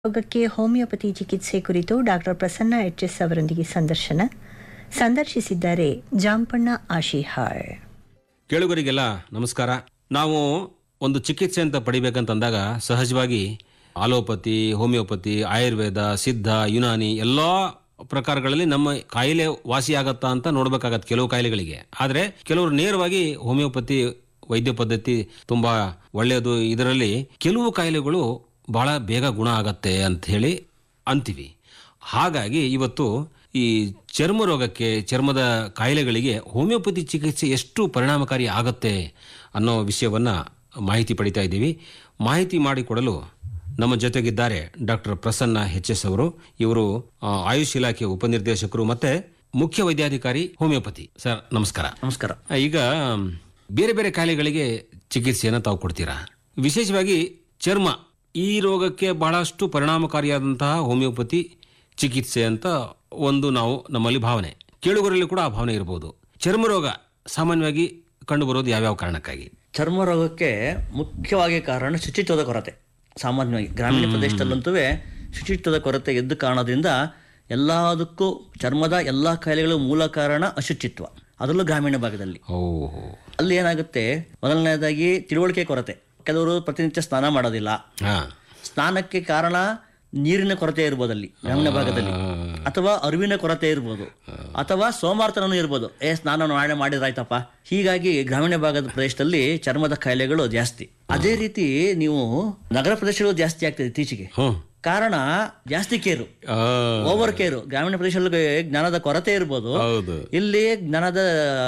ರೋಗಕ್ಕೆ ಹೋಮಿಯೋಪತಿ ಚಿಕಿತ್ಸೆ ಕುರಿತು ಡಾಕ್ಟರ್ ಪ್ರಸನ್ನ ಎಚ್ ಎಸ್ ಅವರೊಂದಿಗೆ ಸಂದರ್ಶನ ಸಂದರ್ಶಿಸಿದ್ದಾರೆ ಜಾಂಪಣ್ಣ ಆಶಿಹಾಳ್ ಕೇಳುಗರಿಗೆಲ್ಲ ನಮಸ್ಕಾರ ನಾವು ಒಂದು ಚಿಕಿತ್ಸೆ ಅಂತ ಪಡಿಬೇಕಂತಂದಾಗ ಸಹಜವಾಗಿ ಆಲೋಪತಿ ಹೋಮಿಯೋಪತಿ ಆಯುರ್ವೇದ ಸಿದ್ಧ ಯುನಾನಿ ಎಲ್ಲ ಪ್ರಕಾರಗಳಲ್ಲಿ ನಮ್ಮ ಕಾಯಿಲೆ ವಾಸಿಯಾಗತ್ತಾ ಅಂತ ನೋಡ್ಬೇಕಾಗತ್ತೆ ಕೆಲವು ಕಾಯಿಲೆಗಳಿಗೆ ಆದರೆ ಕೆಲವರು ನೇರವಾಗಿ ಹೋಮಿಯೋಪತಿ ವೈದ್ಯ ಪದ್ಧತಿ ತುಂಬಾ ಒಳ್ಳೆಯದು ಇದರಲ್ಲಿ ಕೆಲವು ಕಾಯಿಲೆಗಳು ಬಹಳ ಬೇಗ ಗುಣ ಆಗತ್ತೆ ಅಂತ ಹೇಳಿ ಅಂತೀವಿ ಹಾಗಾಗಿ ಇವತ್ತು ಈ ಚರ್ಮ ರೋಗಕ್ಕೆ ಚರ್ಮದ ಕಾಯಿಲೆಗಳಿಗೆ ಹೋಮಿಯೋಪತಿ ಚಿಕಿತ್ಸೆ ಎಷ್ಟು ಪರಿಣಾಮಕಾರಿ ಆಗತ್ತೆ ಅನ್ನೋ ವಿಷಯವನ್ನ ಮಾಹಿತಿ ಪಡಿತಾ ಇದ್ದೀವಿ ಮಾಹಿತಿ ಮಾಡಿಕೊಡಲು ನಮ್ಮ ಜೊತೆಗಿದ್ದಾರೆ ಡಾಕ್ಟರ್ ಪ್ರಸನ್ನ ಎಚ್ ಎಸ್ ಅವರು ಇವರು ಆ, ಆಯುಷ್ ಇಲಾಖೆ ಉಪನಿರ್ದೇಶಕರು ಮತ್ತೆ ಮುಖ್ಯ ವೈದ್ಯಾಧಿಕಾರಿ ಹೋಮಿಯೋಪತಿ ಸರ್ ನಮಸ್ಕಾರ ನಮಸ್ಕಾರ ಈಗ ಬೇರೆ ಬೇರೆ ಕಾಯಿಲೆಗಳಿಗೆ ಚಿಕಿತ್ಸೆಯನ್ನು ತಾವು ಕೊಡ್ತೀರಾ ವಿಶೇಷವಾಗಿ ಚರ್ಮ ಈ ರೋಗಕ್ಕೆ ಬಹಳಷ್ಟು ಪರಿಣಾಮಕಾರಿಯಾದಂತಹ ಹೋಮಿಯೋಪತಿ ಚಿಕಿತ್ಸೆ ಅಂತ ಒಂದು ನಾವು ನಮ್ಮಲ್ಲಿ ಭಾವನೆ ಕೇಳುಗರಲ್ಲಿ ಕೂಡ ಆ ಭಾವನೆ ಇರಬಹುದು ಚರ್ಮ ರೋಗ ಸಾಮಾನ್ಯವಾಗಿ ಕಂಡುಬರೋದು ಯಾವ್ಯಾವ ಕಾರಣಕ್ಕಾಗಿ ಚರ್ಮ ರೋಗಕ್ಕೆ ಮುಖ್ಯವಾಗಿ ಕಾರಣ ಶುಚಿತ್ವದ ಕೊರತೆ ಸಾಮಾನ್ಯವಾಗಿ ಗ್ರಾಮೀಣ ಪ್ರದೇಶದಲ್ಲಂತೂ ಶುಚಿತ್ವದ ಕೊರತೆ ಇದ್ದ ಕಾರಣದಿಂದ ಎಲ್ಲದಕ್ಕೂ ಚರ್ಮದ ಎಲ್ಲ ಕಾಯಿಲೆಗಳ ಮೂಲ ಕಾರಣ ಅಶುಚಿತ್ವ ಅದರಲ್ಲೂ ಗ್ರಾಮೀಣ ಭಾಗದಲ್ಲಿ ಓಹೋ ಅಲ್ಲಿ ಏನಾಗುತ್ತೆ ಮೊದಲನೇದಾಗಿ ತಿಳುವಳಿಕೆ ಕೊರತೆ ಕೆಲವರು ಪ್ರತಿನಿತ್ಯ ಸ್ನಾನ ಮಾಡೋದಿಲ್ಲ ಹಾ ಸ್ನಾನಕ್ಕೆ ಕಾರಣ ನೀರಿನ ಕೊರತೆ ಇರ್ಬೋದು ಅಲ್ಲಿ ಗ್ರಾಮೀಣ ಭಾಗದಲ್ಲಿ ಅಥವಾ ಅರಿವಿನ ಕೊರತೆ ಇರ್ಬೋದು ಅಥವಾ ಸೋಮಾರ್ತನೂ ಇರ್ಬೋದು ಏ ಸ್ನಾನ ನಾಳೆ ಮಾಡಿದ್ರಾಯ್ತಪ್ಪ ಹೀಗಾಗಿ ಗ್ರಾಮೀಣ ಭಾಗದ ಪ್ರದೇಶದಲ್ಲಿ ಚರ್ಮದ ಕಾಯಿಲೆಗಳು ಜಾಸ್ತಿ ಅದೇ ರೀತಿ ನೀವು ನಗರ ಪ್ರದೇಶಗಳು ಜಾಸ್ತಿ ಆಗ್ತದೆ ಇತ್ತೀಚೆಗೆ ಹ್ಮ್ ಕಾರಣ ಜಾಸ್ತಿ ಕೇರು ಆ, ಓವರ್ ಕೇರು ಗ್ರಾಮೀಣ ಪ್ರದೇಶದಲ್ಲಿ ಜ್ಞಾನದ ಕೊರತೆ ಇರ್ಬೋದು ಹೌದು ಇಲ್ಲಿ ಜ್ಞಾನದ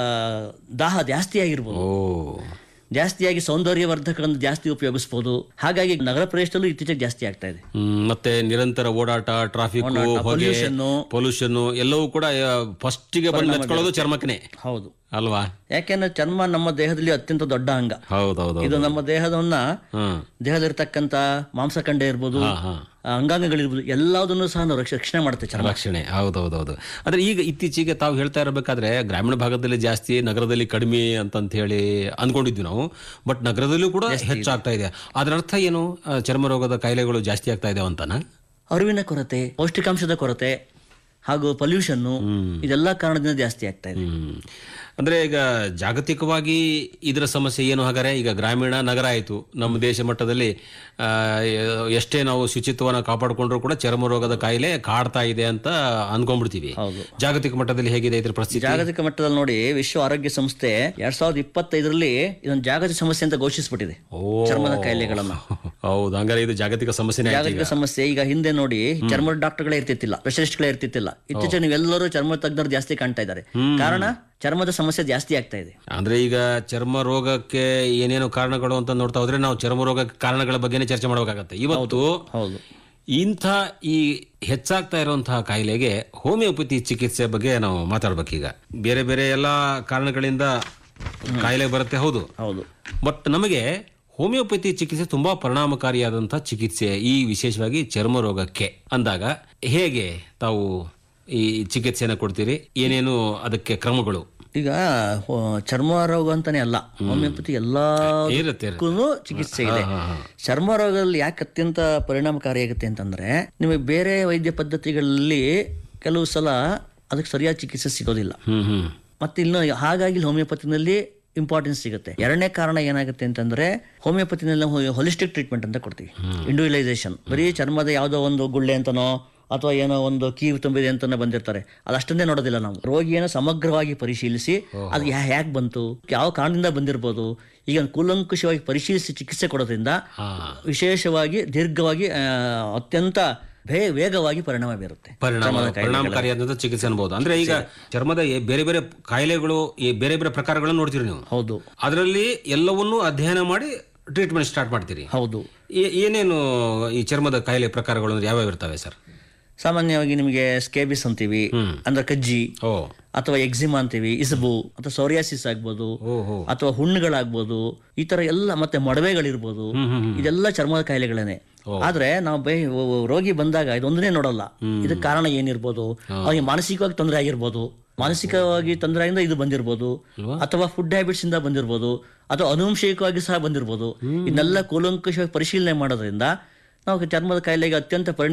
ದಾಹ ಜಾಸ್ತಿ ಆಗಿರ್ಬೋದು ಓ ಜಾಸ್ತಿಯಾಗಿ ಸೌಂದರ್ಯವರ್ಧಕಗಳನ್ನು ಜಾಸ್ತಿ ಉಪಯೋಗಿಸಬಹುದು ಹಾಗಾಗಿ ನಗರ ಪ್ರದೇಶದಲ್ಲೂ ಇತ್ತೀಚೆಗೆ ಜಾಸ್ತಿ ಆಗ್ತಾ ಇದೆ ಹ್ಮ್, ಮತ್ತೆ ನಿರಂತರ ಓಡಾಟ ಟ್ರಾಫಿಕ್ ಹೊಗೆ pollution. ಪೊಲ್ಯೂಷನ್ ಎಲ್ಲವೂ ಕೂಡ ಫಸ್ಟಿಗೆ ಬಂದು ನೆಚ್ಕೊಳ್ಳೋದು ಚರ್ಮಕ್ಕನೆ ಹೌದು ಅಲ್ವಾ ಯಾಕೆಂದ್ರೆ ಚರ್ಮ ನಮ್ಮ ದೇಹದಲ್ಲಿ ಅತ್ಯಂತ ದೊಡ್ಡ ಅಂಗ ಹೌದೌದು ಇದು ನಮ್ಮ ದೇಹದವನ್ನ ಹ್ಮ್ ದೇಹದಲ್ಲಿರ್ತಕ್ಕಂಥ ಮಾಂಸಖಂಡ ಇರ್ಬೋದು ಹಾ ಹಾ ಆ, ಅಂಗಾಂಗಗಳಿರ್ಬೋದು ಎಲ್ಲದನ್ನು ಸಹ ನಾವು ರಕ್ಷ- ರಕ್ಷಣೆ ಮಾಡುತ್ತೆ ಚರ್ಮ ರಕ್ಷಣೆ ಹೌದೌದೌದು ಆದ್ರೆ ಈಗ ಇತ್ತೀಚೆಗೆ ತಾವು ಹೇಳ್ತಾ ಇರಬೇಕಾದ್ರೆ ಗ್ರಾಮೀಣ ಭಾಗದಲ್ಲಿ ಜಾಸ್ತಿ ನಗರದಲ್ಲಿ ಕಡಿಮೆ ಅಂತಂತ ಹೇಳಿ ಅನ್ಕೊಂಡಿದ್ವಿ ನಾವು ಬಟ್ ನಗರದಲ್ಲೂ ಕೂಡ ಹೆಚ್ಚಾಗ್ತಾ ಇದೆ ಅದರ ಅರ್ಥ ಏನು ಆ, ಚರ್ಮ ರೋಗದ ಕಾಯಿಲೆಗಳು ಜಾಸ್ತಿ ಆಗ್ತಾ ಇದಾವೆ ಅಂತಾನ ಅರಿವಿನ ಕೊರತೆ ಪೌಷ್ಟಿಕಾಂಶದ ಕೊರತೆ ಹಾಗೂ ಪೊಲ್ಯೂಷನ್ನು ಇದೆಲ್ಲ ಕಾರಣದಿಂದ ಜಾಸ್ತಿ ಆಗ್ತಾ ಇದೆ ಹ್ಮ್ ಅಂದ್ರೆ ಈಗ ಜಾಗತಿಕವಾಗಿ ಇದರ ಸಮಸ್ಯೆ ಏನು ಹಾಗಾದ್ರೆ ಈಗ ಗ್ರಾಮೀಣ ನಗರ ಆಯಿತು ನಮ್ಮ ದೇಶ ಮಟ್ಟದಲ್ಲಿ ಆ, ಎಷ್ಟೇ ನಾವು ಶುಚಿತ್ವನ ಕಾಪಾಡಿಕೊಂಡ್ರು ಕೂಡ ಚರ್ಮ ರೋಗದ ಕಾಯಿಲೆ ಕಾಡ್ತಾ ಇದೆ ಅಂತ ಅನ್ಕೊಂಡ್ಬಿಡ್ತೀವಿ ಹೌದು. ಜಾಗತಿಕ ಮಟ್ಟದಲ್ಲಿ ಹೇಗಿದೆ ಇದ್ರ ಪರಿಸ್ಥಿತಿ ಜಾಗತಿಕ ಮಟ್ಟದಲ್ಲಿ ನೋಡಿ ವಿಶ್ವ ಆರೋಗ್ಯ ಸಂಸ್ಥೆ ಎರಡ್ ಸಾವಿರದ ಇಪ್ಪತ್ತೈದರಲ್ಲಿ ಇದೊಂದು ಜಾಗತಿಕ ಸಮಸ್ಯೆ ಅಂತ ಘೋಷಿಸ್ಬಿಟ್ಟಿದೆ ಓ ಚರ್ಮದ ಕಾಯಿಲೆಗಳನ್ನ ಹೌದು ಹಂಗಾರೆ ಇದು ಜಾಗತಿಕ ಸಮಸ್ಯೆನೇ ಆಯ್ತು ಈಗ. ಜಾಗತಿಕ ಸಮಸ್ಯೆ ಈಗ ಹಿಂದೆ ನೋಡಿ ಚರ್ಮ ಡಾಕ್ಟರ್ಗಳೇ ಇರ್ತಿತ್ತಿಲ್ಲ ಸ್ಪೆಷಲಿಸ್ಟ್ಗಳೇ ಇರ್ತಿತ್ತಿಲ್ಲ ಇತ್ತೀಚೆಗೆ ನೀವೆಲ್ಲರೂ ಚರ್ಮ ತಜ್ಞರು ಜಾಸ್ತಿ ಕಾಣ್ತಾ ಇದ್ದಾರೆ ಕಾರಣ ಚರ್ಮದ ಸಮಸ್ಯೆ ಜಾಸ್ತಿ ಆಗ್ತಾ ಇದೆ ಅಂದ್ರೆ ಈಗ ಚರ್ಮ ರೋಗಕ್ಕೆ ಏನೇನು ಕಾರಣಗಳು ಅಂತ ನೋಡ್ತಾ ಹೋದ್ರೆ ನಾವು ಚರ್ಮ ರೋಗ ಕಾರಣಗಳ ಬಗ್ಗೆನೇ ಚರ್ಚೆ ಮಾಡಬೇಕಾಗತ್ತೆ ಇವತ್ತು ಹೌದು ಇಂಥ ಈ ಹೆಚ್ಚಾಗ್ತಾ ಇರುವಂತಹ ಕಾಯಿಲೆಗೆ ಹೋಮಿಯೋಪತಿ ಚಿಕಿತ್ಸೆ ಬಗ್ಗೆ ನಾವು ಮಾತಾಡ್ಬೇಕೀಗ ಬೇರೆ ಬೇರೆ ಎಲ್ಲ ಕಾರಣಗಳಿಂದ ಕಾಯಿಲೆ ಬರುತ್ತೆ ಹೌದು ಹೌದು ಬಟ್ ನಮಗೆ ಹೋಮಿಯೋಪತಿ ಚಿಕಿತ್ಸೆ ತುಂಬಾ ಪರಿಣಾಮಕಾರಿಯಾದಂತಹ ಚಿಕಿತ್ಸೆ ಈ ವಿಶೇಷವಾಗಿ ಚರ್ಮ ರೋಗಕ್ಕೆ ಅಂದಾಗ ಹೇಗೆ ತಾವು ಈ ಚಿಕಿತ್ಸೆನ ಕೊಡ್ತೀರಿ ಏನೇನು ಅದಕ್ಕೆ ಕ್ರಮಗಳು ಈಗ ಹೋ- ಚರ್ಮ ರೋಗ ಅಂತಾನೆ ಅಲ್ಲ ಹೋಮಿಯೋಪತಿ ಎಲ್ಲಾ ಇರುತ್ತೆ ಇರುತ್ತೆ. ಚಿಕಿತ್ಸೆ ಇದೆ ಚರ್ಮ ರೋಗದಲ್ಲಿ ಯಾಕೆ ಅತ್ಯಂತ ಪರಿಣಾಮಕಾರಿಯಾಗುತ್ತೆ ಅಂತಂದ್ರೆ ನಿಮಗೆ ಬೇರೆ ವೈದ್ಯ ಪದ್ಧತಿಗಳಲ್ಲಿ ಕೆಲವು ಸಲ ಅದಕ್ಕೆ ಸರಿಯಾದ ಚಿಕಿತ್ಸೆ ಸಿಗೋದಿಲ್ಲ ಹ್ಮ್ ಹ್ಮ್ ಮತ್ತೆ ಇನ್ನು ಹಾಗಾಗಿ ಹೋಮಿಯೋಪತಿನಲ್ಲಿ ಇಂಪಾರ್ಟೆನ್ಸ್ ಸಿಗುತ್ತೆ ಎರಡನೇ ಕಾರಣ ಏನಾಗುತ್ತೆ ಅಂತಂದ್ರೆ ಹೋಮಿಯೋಪತಿನಲ್ಲಿ ಹೊಲಿಸ್ಟಿಕ್ ಟ್ರೀಟ್ಮೆಂಟ್ ಅಂತ ಕೊಡ್ತೀವಿ ಇಂಡಿವಿಜುವಲೈಸೇಷನ್ ಬರೀ ಚರ್ಮದ ಯಾವುದೋ ಒಂದು ಗುಳ್ಳೆ ಅಂತನೋ ಅಥವಾ ಏನೋ ಒಂದು ಕೀವು ತುಂಬಿದೆ ಅಂತಾನೆ ಬಂದಿರ್ತಾರೆ ಅದಷ್ಟನ್ನೇ ನೋಡೋದಿಲ್ಲ ನಾವು ರೋಗಿಯನ್ನು ಸಮಗ್ರವಾಗಿ ಪರಿಶೀಲಿಸಿ ಅದು ಯಾ- ಯಾಕೆ ಬಂತು ಯಾವ ಕಾರಣದಿಂದ ಬಂದಿರ್ಬೋದು ಈಗ ಕೂಲಂಕುಷವಾಗಿ ಪರಿಶೀಲಿಸಿ ಚಿಕಿತ್ಸೆ ಕೊಡೋದ್ರಿಂದ ಹಾ ವಿಶೇಷವಾಗಿ ದೀರ್ಘವಾಗಿ ಆ, ಅತ್ಯಂತ ವೇ- ವೇಗವಾಗಿ ಪರಿಣಾಮ ಬೀರುತ್ತೆ ಪರಿಣಾಮ ಪರಿಣಾಮಕಾರಿಯಾದಂತಹ ಚಿಕಿತ್ಸೆ ಅನ್ಬಹುದು ಅಂದ್ರೆ ಈಗ ಚರ್ಮದ ಈ ಬೇರೆ ಬೇರೆ ಕಾಯಿಲೆಗಳು ಈ ಬೇರೆ ಬೇರೆ ಪ್ರಕಾರಗಳನ್ನು ನೋಡ್ತೀರಿ ನೀವು ಹೌದು ಅದರಲ್ಲಿ ಎಲ್ಲವನ್ನೂ ಅಧ್ಯಯನ ಮಾಡಿ ಟ್ರೀಟ್ಮೆಂಟ್ ಸ್ಟಾರ್ಟ್ ಮಾಡ್ತೀರಿ ಹೌದು ಏ- ಏನೇನು ಈ ಚರ್ಮದ ಕಾಯಿಲೆ ಪ್ರಕಾರಗಳು ಅಂದ್ರೆ ಯಾವ್ಯಾವ ಇರ್ತವೆ ಸರ್ ಸಾಮಾನ್ಯವಾಗಿ ನಿಮಗೆ ಸ್ಕೇಬಿಸ್ ಅಂತೀವಿ ಅಂದ್ರೆ ಕಜ್ಜಿ ಓ ಅಥವಾ ಎಕ್ಸಿಮಾ ಅಂತೀವಿ ಇಸಬು ಅಥವಾ ಸೋರಿಯಾಸಿಸ್ ಆಗ್ಬೋದು ಓಹೋ ಅಥವಾ ಹುಣ್ಣುಗಳಾಗ್ಬೋದು ಈ ತರ ಎಲ್ಲ ಮತ್ತೆ ಮೊಡವೆಗಳಿರ್ಬೋದು ಇದೆಲ್ಲ ಚರ್ಮದ ಕಾಯಿಲೆಗಳೇನೆ ಆದ್ರೆ ನಾವು ಬೈ ರೋಗಿ ಬಂದಾಗ ಇದೊಂದನ್ನೇ ನೋಡಲ್ಲ ಇದಕ್ಕೆ ಕಾರಣ ಏನಿರ್ಬೋದು ಅವನಿಗೆ ಮಾನಸಿಕವಾಗಿ ತೊಂದರೆ ಆಗಿರ್ಬೋದು ಮಾನಸಿಕವಾಗಿ ತೊಂದರೆ ಆಗಿಂದ ಇದು ಬಂದಿರ್ಬೋದು ಅಥವಾ ಫುಡ್ ಹ್ಯಾಬಿಟ್ಸ್ ಇಂದ ಬಂದಿರ್ಬೋದು ಅಥವಾ ಅನುವಂಶಿಕವಾಗಿ ಸಹ ಬಂದಿರ್ಬೋದು ಇದನ್ನೆಲ್ಲ ಕೂಲಂಕಷವಾಗಿ ಪರಿಶೀಲನೆ ಮಾಡೋದ್ರಿಂದ ನಾವು ಚರ್ಮದ ಕಾಯಿಲೆಗೆ ಅತ್ಯಂತ ಪರಿಣಾಮ